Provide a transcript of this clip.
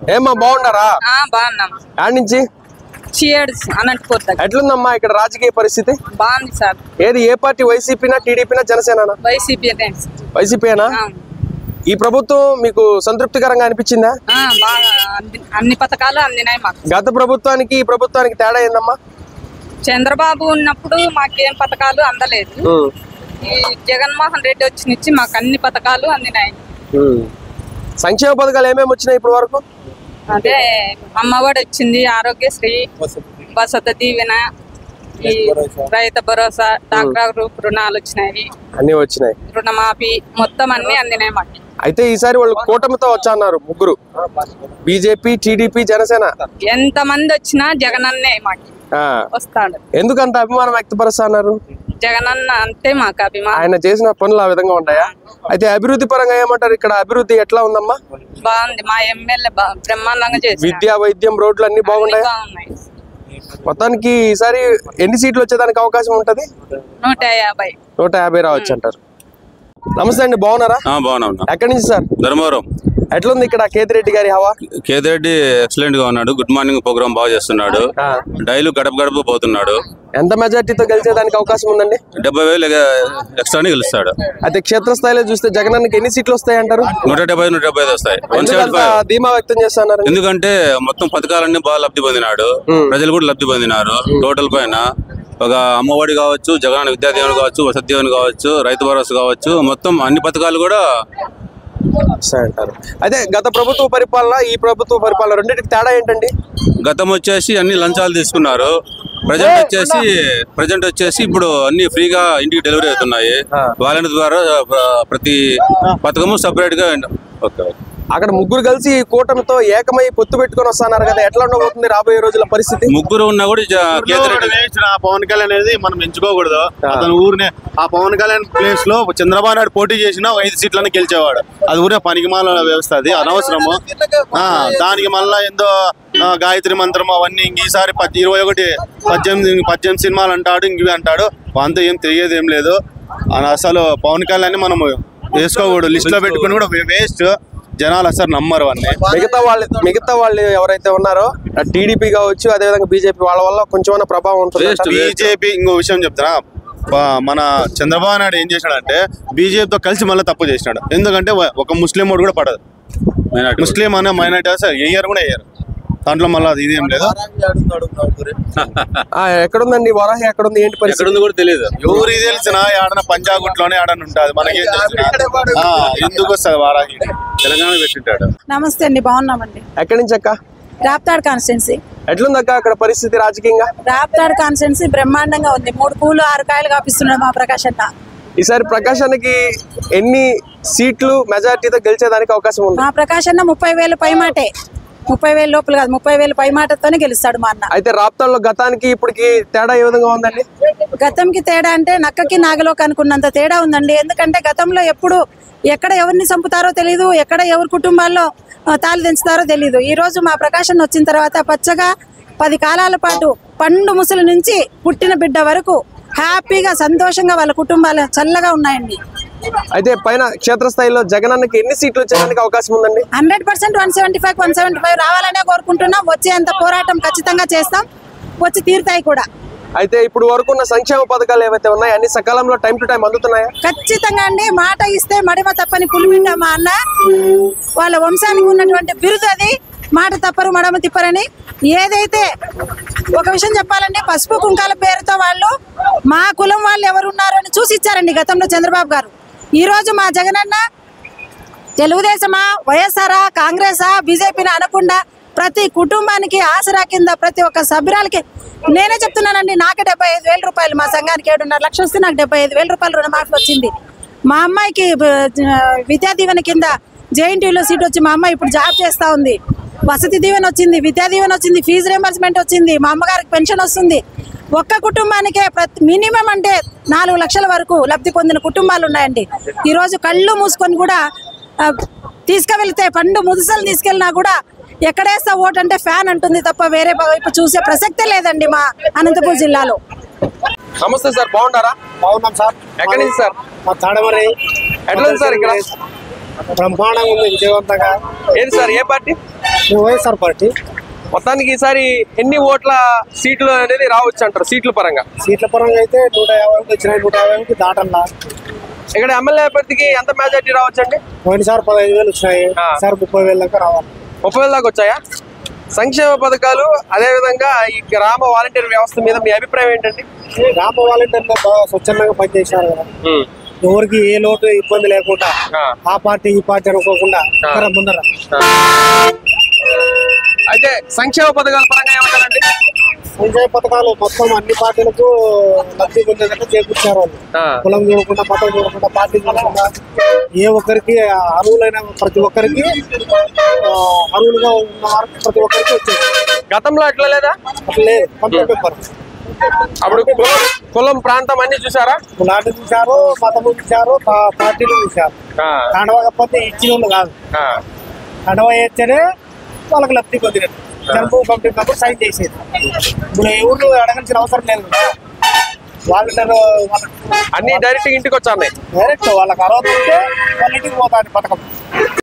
ఏమ్మా బాగుండారా ఆ, బాగున్నాం ఆడ నుంచి చీయడ్స్ అనంతపూర్ దగ్గర ఎట్లుందమ్మా ఇక్కడ రాజకీయ పరిస్థితి బాగుంది సార్ ఏది ఏ పార్టీ వైసీపీనా టీడీపీనా జనసేన వైసీపీ వైసీపీనా ఈ ప్రభుత్వం మీకు సంతృప్తికరంగా అనిపించిందా బాగా అంది- అన్ని పథకాలు అందినాయి మాకు గత ప్రభుత్వానికి ఈ ప్రభుత్వానికి తేడా ఏందమ్మా చంద్రబాబు ఉన్నప్పుడు మాకేం పథకాలు అందలేదు ఈ జగన్మోహన్ రెడ్డి వచ్చి నుంచి మాకు అన్ని పథకాలు అందినాయి సంక్షేమ పథకాలు ఏమేమి వచ్చినాయి ఇప్పటి వరకు అదే అమ్మఒడి వచ్చింది ఆరోగ్యశ్రీ వసతి దీవెన ఈ రైతు భరోసా డాక్టర్ గ్రూప్ రుణాలు వచ్చినాయి అన్ని వచ్చినాయి రుణమాఫీ మొత్తం అన్ని అందినాయి మాకు అయితే ఈసారి వాళ్ళు కూటమితో వచ్చా అన్నారు ముగ్గురు బీజేపీ టీడీపీ జనసేన ఎంత మంది వచ్చినా జగనన్నే మాకు ఆ, వస్తాడు ఎందుకంత అభిమానం వ్యక్తపరుస్తా అన్నారు జగనన్న అంటే మాకు అభిమానం ఆయన చేసిన పనులు ఆ విధంగా ఉంటాయా అయితే అభివృద్ధి పరంగా ఏమంటారు ఇక్కడ అభివృద్ధి ఎట్లా ఉందమ్మా బాగుంది మా ఎమ్మెల్యే బా- బ్రహ్మాండంగా చేసి విద్య వైద్యం రోడ్లు అన్ని బాగున్నాయా బాగున్నాయి మొత్తానికి ఈసారి ఎన్ని సీట్లు వచ్చేదానికి అవకాశం ఉంటది నూట యాభై నూట యాభై రావచ్చు అంటారు నమస్తే అండి బాగున్నారా ఆ, బాగానే ఉన్నా ఎక్కడి నుంచి సార్ ధర్మవరం ఎట్లుంది ఇక్కడ కేతిరెడ్డి గారి హవా కేతిరెడ్డి ఎక్సలెంట్ గా ఉన్నాడు గుడ్ మార్నింగ్ ప్రోగ్రామ్ బాగా చేస్తున్నాడు ఆ. డైలీ గడప గడప పోతున్నాడు ఎంత మెజార్టీతో గెలిచేదానికి అవకాశం ఉందండి డెబ్బై వేలు ఎక్స్ట్రాని గెలుస్తాడు అయితే క్షేత్రస్థాయిలో చూస్తే జగనానికి ఎన్ని సీట్లు వస్తాయి అంటారు నూట డెబ్బై నూట డెబ్బై ఐదు వస్తాయి వన్ సెవెంటీ ఎందుకంత ఫైవ్ ధీమా వ్యక్తం చేస్తున్నారు ఎందుకంటే మొత్తం పథకాలన్నీ బాగా లబ్ధి పొందినాడు ప్రజలు కూడా లబ్ధి పొందినారు టోటల్ పైన ఒక అమ్మఒడి కావచ్చు జగన్ విద్యా దీవెన కావచ్చు వసతి దీవెన కావచ్చు రైతు భరోసా కావచ్చు మొత్తం అన్ని పథకాలు కూడా వస్తాయి అంటారు అయితే గత ప్రభుత్వ పరిపాలన ఈ ప్రభుత్వ పరిపాలన రెండింటికి తేడా ఏంటండి గతం వచ్చేసి అన్ని లంచాలు తీసుకున్నారు ప్రజెంట్ వచ్చేసి ప్రజెంట్ వచ్చేసి ఇప్పుడు అన్ని ఫ్రీగా ఇంటికి డెలివరీ అవుతున్నాయి వాలంటీర్ ద్వారా ప్ర- ప్రతి పథకము సపరేట్ గా ఓకే అక్కడ ముగ్గురు కలిసి ఈ కూటమితో ఏకమై పొత్తు పెట్టుకొని వస్తున్నారు కదా ఎట్లా ఉండబోతుంది రాబోయే రోజుల పరిస్థితి ముగ్గురు ఉన్నా కూడా జ- కేతిరెడ్డి వేసిన ఆ పవన్ కళ్యాణ్ అనేది మనం ఎంచుకోకూడదు అతను ఊరినే ఆ పవన్ కళ్యాణ్ ప్లేస్ లో చంద్రబాబు నాయుడు పోటీ చేసిన ఒక ఐదు సీట్లను గెలిచేవాడు అది ఊరినే పనికిమాల వ్యవస్థ అది అనవసరము ఆ, దానికి మళ్ళా ఏందో ఆ, గాయత్రి మంత్రం అవన్నీ ఇంక ఈసారి పద్- ఇరవై ఒకటి పద్దెనిమిది పద్దెనిమిది సినిమాలు అంటాడు ఇంక ఇవి అంటాడు అంతా ఏం తెలియదు ఏం లేదు అని అసలు పవన్ కళ్యాణ్ మనం వేసుకోకూడదు లిస్ట్ లో పెట్టుకుని కూడా వేస్ట్ జనాలు అసలు నమ్మరు అన్నీ మిగతా వాళ్ళు మిగతా వాళ్ళు ఎవరైతే ఉన్నారో టీడీపీ కావచ్చు అదేవిధంగా బీజేపీ వాళ్ళ వల్ల కొంచెం ప్రభావం ఉంటుంది Waste, బీజేపీ ఇంకో విషయం చెప్తారా ప- మన చంద్రబాబు నాయుడు ఏం చేశాడంటే బీజేపీతో కలిసి మళ్ళీ తప్పు చేసినాడు ఎందుకంటే వ- ఒక ముస్లిం ఓటు కూడా పడదు మైనార్టీ. ముస్లిం అనే మైనార్టీ అసలు వేయరు కూడా వేయరు దాంట్లో మళ్ళీ అది ఇది ఏం లేదు ఆ, ఎక్కడుందండి వరాహి ఎక్కడుంది ఏంటి పరిస్థితి ఎక్కడుందో కూడా తెలియదు ఎవరికి తెలిసిన ఆడన పంజాగుట్లోనే ఆడన ఉంటుంది మనకేం తెలిసిన ఆ, ఎందుకు వస్తుంది వారాహి తెలంగాణ పెట్టింటాడు నమస్తే అండి బాగున్నామండి ఎక్కడి నుంచి అక్క రాప్తాడ్ కాన్స్టిట్యున్సీ ఎట్లుంది అక్క అక్కడ పరిస్థితి రాజకీయంగా రాప్తాడ్ కాన్స్టిట్యున్సీ బ్రహ్మాండంగా ఉంది మూడు పూలు ఆరు కాయలు కాపిస్తున్నాడు మా ప్రకాష్ అన్న ఈసారి ప్రకాశానికి ఎన్ని సీట్లు మెజార్టీతో గెలిచేదానికి అవకాశం ఉంది మా ప్రకాష్ అన్న ముప్పై వేలు పై మాటే ముప్పై వేలు లోపల కాదు ముప్పై వేలు పై మాటతోనే గెలుస్తాడు మా అన్న అయితే రాప్తాల్లో గతానికి ఇప్పటికి తేడా ఏ విధంగా ఉందండి గతంకి తేడా అంటే నక్కకి నాగలోకి అనుకున్నంత తేడా ఉందండి ఎందుకంటే గతంలో ఎప్పుడు ఎక్కడ ఎవరిని చంపుతారో తెలియదు ఎక్కడ ఎవరి కుటుంబాల్లో ఆ, తాళి దించుతారో తెలియదు ఈ రోజు మా ప్రకాశం వచ్చిన తర్వాత పచ్చగా పది కాలాల పాటు పండు ముసలి నుంచి పుట్టిన బిడ్డ వరకు హ్యాపీగా సంతోషంగా వాళ్ళ కుటుంబాలు చల్లగా ఉన్నాయండి అయితే పైన క్షేత్రస్థాయిలో జగనన్నకి ఎన్ని సీట్లు వచ్చేదానికి అవకాశం ఉందండి hundred percent one seventy five one seventy five రావాలనే కోరుకుంటున్నాం వచ్చేంత పోరాటం ఖచ్చితంగా చేస్తాం వచ్చి తీరుతాయి కూడా అయితే ఇప్పుడు వరకు ఉన్న సంక్షేమ పథకాలు ఏవైతే ఉన్నాయో అన్ని సకాలంలో టైం టు టైం అందుతున్నాయా ఖచ్చితంగా అండి మాట ఇస్తే మడిమ తప్పని పులిమిండ మా అన్న వాళ్ళ వంశానికి ఉన్నటువంటి బిరుదు అది మాట తప్పరు మడమ తిప్పరని ఏదైతే ఒక విషయం చెప్పాలంటే పసుపు కుంకాల పేరుతో వాళ్ళు మా కులం వాళ్ళు ఎవరున్నారు అని చూసి ఇచ్చారండి గతంలో చంద్రబాబు గారు ఈ రోజు మా జగనన్న తెలుగుదేశమా వైఎస్ఆరా కాంగ్రెసా బీజేపీని అనకుండా ప్రతి కుటుంబానికి ఆసరా కింద ప్రతి ఒక్క సభ్యురాలకి నేనే చెప్తున్నానండి నాకే డెబ్బై ఐదు వేల రూపాయలు మా సంఘానికి ఏడున్నర లక్ష వస్తే నాకు డెబ్బై ఐదు వేల రూపాయలు రుణమాఫీ వచ్చింది మా అమ్మాయికి బ- జ- విద్యా దీవెన కింద జేఎన్టీయూలో సీట్ వచ్చి మా అమ్మాయి ఇప్పుడు జాబ్ చేస్తా ఉంది వసతి దీవెన వచ్చింది విద్యా దీవెన వచ్చింది ఫీజు రియంబర్స్మెంట్ వచ్చింది మా అమ్మగారికి పెన్షన్ వస్తుంది ఒక్క కుటుంబానికే ప్రతి మినిమం అంటే నాలుగు లక్షల వరకు లబ్ధి పొందిన కుటుంబాలు ఉన్నాయండి ఈరోజు కళ్ళు మూసుకొని కూడా ఆ, తీసుకువెళ్తే పండు ముదుసలు తీసుకెళ్ళినా కూడా ఎక్కడేస్తా ఓటు అంటే ఫ్యాన్ అంటుంది తప్ప వేరే వైపు చూసే ప్రసక్తే లేదండి మా అనంతపూర్ జిల్లాలో నమస్తే సార్ బాగుంటారా బాగున్నాం సార్ ఎక్కడి నుంచి సార్ మా తాడమరి ఎట్లా ఉంది సార్ ఇక్కడ బ్రహ్మాండంగా ఉంది విజయవంతంగా ఏది సార్ ఏ పార్టీ ఈ వైఎస్ఆర్ పార్టీ మొత్తానికి ఈసారి ఎన్ని ఓట్ల సీట్లు అనేది రావచ్చు అంటారు సీట్ల పరంగా సీట్ల పరంగా అయితే నూట యాభైకి వచ్చినాయి నూట యాభైకి దాటల్లా ఇక్కడ ఎమ్మెల్యే అభ్యర్థికి ఎంత మెజార్టీ రావచ్చు అండి పోయినసారి పదహైదు వేలు వచ్చినాయి ఆ. ఈసారి ముప్పై వేల దాకా రావాలి ముప్పై వేల దాకా వచ్చాయా సంక్షేమ పథకాలు అదే విధంగా ఈ గ్రామ వాలంటీర్ వ్యవస్థ మీద మీ అభిప్రాయం ఏంటండి గ్రామ వాలంటీర్లు బాగా స్వచ్ఛందంగా పనిచేశారు కదా ఎవరికి ఏ లోటు ఇబ్బంది లేకుండా ఆ. ఆ పార్టీ ఈ పార్టీ అనుకోకుండా ఇక్కడ ముందర అయితే సంక్షేమ పథకాల పరంగా ఏమంటారండి సంక్షేమ పథకాలు మొత్తం అన్ని పార్టీలకు లబ్ధి పొందేటట్టు చేకూర్చారు వాళ్ళు ఆ. కులం చూడకుండా మతం చూడకుండా పార్టీ చూడకుండా ఏ ఒక్కరికి అర్హులైన ప్రతి ఒక్కరికి ఆ, అర్హులుగా ఉన్న వారికి ప్రతి ఒక్కరికి వచ్చేది గతంలో అట్లా లేదా అట్లా లేదు కంప్లీట్ పేపర్ అప్పుడు కులం కులం ప్రాంతం అన్ని చూసారా కులాన్ని చూశారు మతము చూశారు పా- పార్టీలు చూశారు ఆ, కండవ కాకపోతే ఇచ్చిన వాళ్ళు కాదు ఆ. కండవ వేస్తేనే వాళ్ళకి లబ్ధి పొందినట్టు జన్మ కమిటీ మెంబర్ సైన్ చేసేది ఇప్పుడు ఎవరు అడగాల్సిన అవసరం లేదు కదా వాళ్ళు వాళ్ళకి అన్ని డైరెక్ట్ ఇంటికి వచ్చాయి డైరెక్ట్ వాళ్ళకి అర్హత ఉంటే వాళ్ళ ఇంటికి పోతాను పథకం